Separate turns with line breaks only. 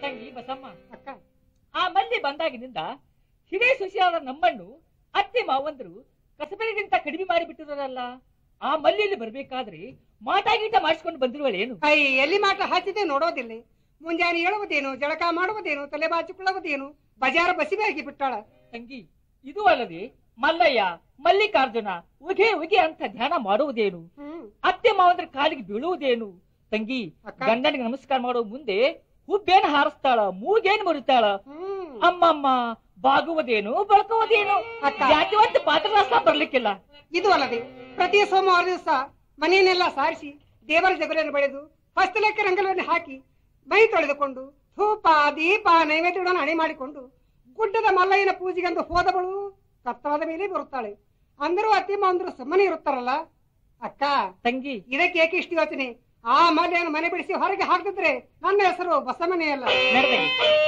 ತಂಗಿ ಬಸಮ್ಮ
ಅಕ್ಕ
ಆ ಮಲ್ಲಿ ಬಂದಾಗಿನಿಂದ ಹಿರೇ ಸುಶಿಯಾದ ನಮ್ಮನ್ನು ಅತ್ತೆ ಮಾವಂದ್ರು ಕಸಬರಿಗಿಂತ ಕಡಿಮೆ ಮಾಡಿ ಬಿಟ್ಟಿರಲ್ಲ ಆ ಮಲ್ಲಿಯಲ್ಲಿ ಬರ್ಬೇಕಾದ್ರೆ ಮಾಟ ಗೀಟ ಮಾಡಿಸ್ಕೊಂಡು ಬಂದಿರುವಳೇನು
ಐ ಎಲ್ಲಿ ಮಾಟ ಹಾಕಿದೆ ನೋಡೋದಿಲ್ಲ ಮುಂಜಾನೆ ಹೇಳುವುದೇನು ಜಳಕ ಮಾಡುವುದೇನು ತಲೆ ಬಾಚಿಕೊಳ್ಳುವುದೇನು ಬಜಾರ ಬಸಿಗಾಗಿ ಬಿಟ್ಟಾಳ
ತಂಗಿ ಇದು ಅಲ್ಲದೆ ಮಲ್ಲಯ್ಯ ಮಲ್ಲಿಕಾರ್ಜುನ ಉಗೆ ಉಗೆ ಅಂತ ಧ್ಯಾನ ಮಾಡುವುದೇನು
ಹ್ಮ್
ಅತ್ತೆ ಮಾವಂದ್ರ ಕಾಲಿಗೆ ಬೀಳುವುದೇನು ತಂಗಿ
ಅಕ್ಕ.
ಗಂಡನಿಗೆ ನಮಸ್ಕಾರ ಮಾಡೋ ಮುಂದೆ ಹುಬ್ಬೇನು ಹಾರಿಸ್ತಾಳ ಮೂಗೇನು ಮುರಿತಾಳ
ಹ್ಮ್
ಅಮ್ಮಮ್ಮ ಬಾಗುವುದೇನು ಬಳಕುವುದೇನು
ಅಕ್ಕ.
ಯಾಕೆ ಪಾತ್ರರಸ ಬರ್ಲಿಕ್ಕಿಲ್ಲ
ಇದು ಅಲ್ಲದೆ ಪ್ರತಿ ಸೋಮವಾರ ದಿವಸ ಮನೆಯನ್ನೆಲ್ಲ ಸಾರಿಸಿ ದೇವರ ಜಗಲಿಯನ್ನು ಬೆಳೆದು ಹಸ್ತಲೆಕ್ಕ ರಂಗಲವನ್ನು ಹಾಕಿ ಮೈ ತೊಳೆದುಕೊಂಡು ಧೂಪ ದೀಪ ನೈವೇದ್ಯಗಳನ್ನು ಹಣೆ ಮಾಡಿಕೊಂಡು ಗುಡ್ಡದ ಮಲ್ಲಯ್ಯನ ಪೂಜೆಗೆಂದು ಹೋದವಳು ಕತ್ತವಾದ ಮೇಲೆ ಬರುತ್ತಾಳೆ ಅಂದರೂ ಅತ್ತೆ ಮಾವಂದ್ರು ಸುಮ್ಮನೆ ಇರುತ್ತಾರಲ್ಲ ಅಕ್ಕ
ತಂಗಿ
ಇದಕ್ಕೆ ಏಕೆ ಇಷ್ಟು ಯೋಚನೆ ಆ ಮಲ್ಲೆಯನ್ನು ಮನೆ ಬಿಡಿಸಿ ಹೊರಗೆ ಹಾಕಿದ್ರೆ ನನ್ನ ಹೆಸರು ಬಸಮನೆಯಲ್ಲ
ನಡ್ದಂಗಿ